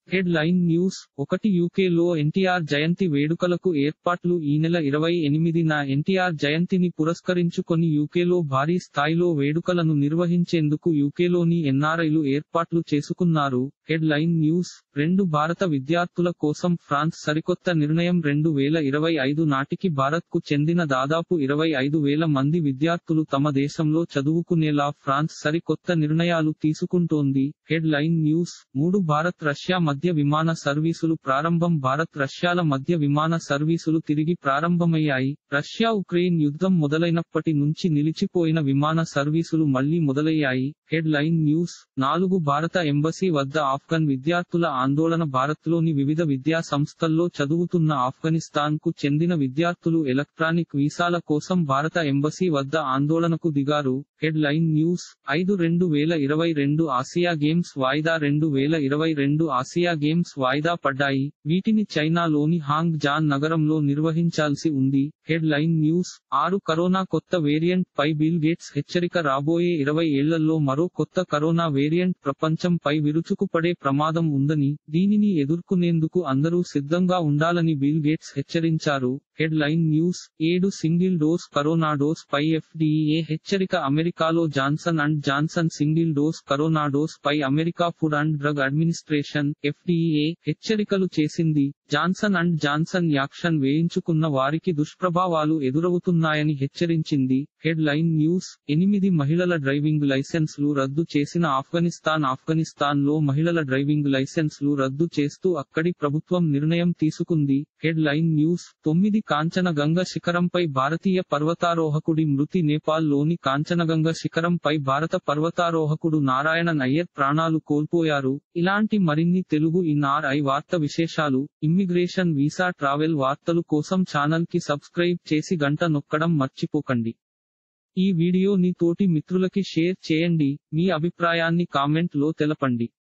head headline news ఒకటి యూకేలో ఎన్టీఆర్ జయంతి వేడుకలకు ఏర్పాట్లు ఈ నెల ఇరవై ఎనిమిదిన ఎన్టీఆర్ జయంతిని పురస్కరించుకొని యూకేలో భారీ స్థాయిలో వేడుకలను నిర్వహించేందుకు యూకేలోని ఎన్ఆర్ఐలు ఏర్పాట్లు చేసుకున్నారు హెడ్ లైన్ న్యూస్ రెండు భారత విద్యార్థుల కోసం ఫ్రాన్స్ సరికొత్త నిర్ణయం రెండు వేల ఇరవై ఐదు నాటికి భారత్ కు చెందిన దాదాపు ఇరవై ఐదు వేల మంది విద్యార్థులు తమ దేశంలో చదువుకునేలా ఫ్రాన్స్ సరికొత్త నిర్ణయాలు తీసుకుంటోంది హెడ్ లైన్ న్యూస్ మూడు భారత్ రష్యా మధ్య విమాన సర్వీసులు ప్రారంభం భారత్ రష్యాల మధ్య విమాన సర్వీసులు తిరిగి ప్రారంభమయ్యాయి రష్యా ఉక్రెయిన్ యుద్ధం మొదలైనప్పటి నుంచి నిలిచిపోయిన విమాన సర్వీసులు మళ్లీ మొదలయ్యాయి హెడ్ లైన్ న్యూస్ నాలుగు భారత ఎంబసీ వద్ద ఆఫ్ఘన్ విద్యార్థుల ఆందోళన భారత్లోని వివిధ విద్యా సంస్థల్లో చదువుతున్న ఆఫ్ఘనిస్తాన్ కు చెందిన విద్యార్థులు ఎలక్ట్రానిక్ వీసాల కోసం భారత ఎంబసీ వద్ద ఆందోళనకు దిగారు హెడ్ లైన్ న్యూస్ ఐదు రెండు వేల ఇరవై రెండు ఆసియా గేమ్స్ వాయిదా రెండు వేల ఇరవై రెండు ఆసియా గేమ్స్ వాయిదా పడ్డాయి వీటిని చైనాలోని హాంగ్ జాన్ నగరంలో నిర్వహించాల్సి ఉంది హెడ్ లైన్ న్యూస్ ఆరు కరోనా కొత్త వేరియంట్ పై బిల్ గేట్స్ హెచ్చరిక రాబోయే ఇరవై ఏళ్లలో మరో కొత్త కరోనా వేరియంట్ ప్రపంచంపై విరుచుకుపడే ప్రమాదం ఉందని దీనిని ఎదుర్కొనేందుకు అందరూ సిద్ధంగా ఉండాలని బిల్ గేట్స్ హెచ్చరించారు హెడ్ లైన్ న్యూస్ ఏడు సింగిల్ డోస్ కరోనా డోస్ పై ఎఫ్డీఏ హెచ్చరిక అమెరికాలో Johnson and Johnson single dose corona dose పై America food and drug administration FDA హెచ్చరికలు చేసింది జాన్సన్ అండ్ జాన్సన్ యాక్షన్ వేయించుకున్న వారికి దుష్ప్రభావాలు ఎదురవుతున్నాయని హెచ్చరించింది హెడ్ లైన్ న్యూస్ ఎనిమిది మహిళల డ్రైవింగ్ లైసెన్స్లు రద్దు చేసిన ఆఫ్ఘనిస్తాన్ ఆఫ్ఘనిస్తాన్ లో మహిళల డ్రైవింగ్ లైసెన్స్లు రద్దు చేస్తూ అక్కడి ప్రభుత్వం నిర్ణయం తీసుకుంది హెడ్ లైన్ న్యూస్ తొమ్మిది కాంచనగంగ శిఖరంపై భారతీయ పర్వతారోహకుడి మృతి నేపాల్ లోని కాంచనగంగ శిఖరంపై భారత పర్వతారోహకుడు నారాయణన్ అయ్యర్ ప్రాణాలు కోల్పోయారు ఇలాంటి మరిన్ని తెలుగు ఇన్ఆర్ఐ వార్త విశేషాలు ఇమ్మిగ్రేషన్ వీసా ట్రావెల్ వార్తలు కోసం ఛానల్ కి సబ్స్క్రైబ్ చేసి గంట నొక్కడం మర్చిపోకండి ఈ వీడియోని తోటి మిత్రులకి షేర్ చేయండి మీ అభిప్రాయాన్ని కామెంట్ లో తెలపండి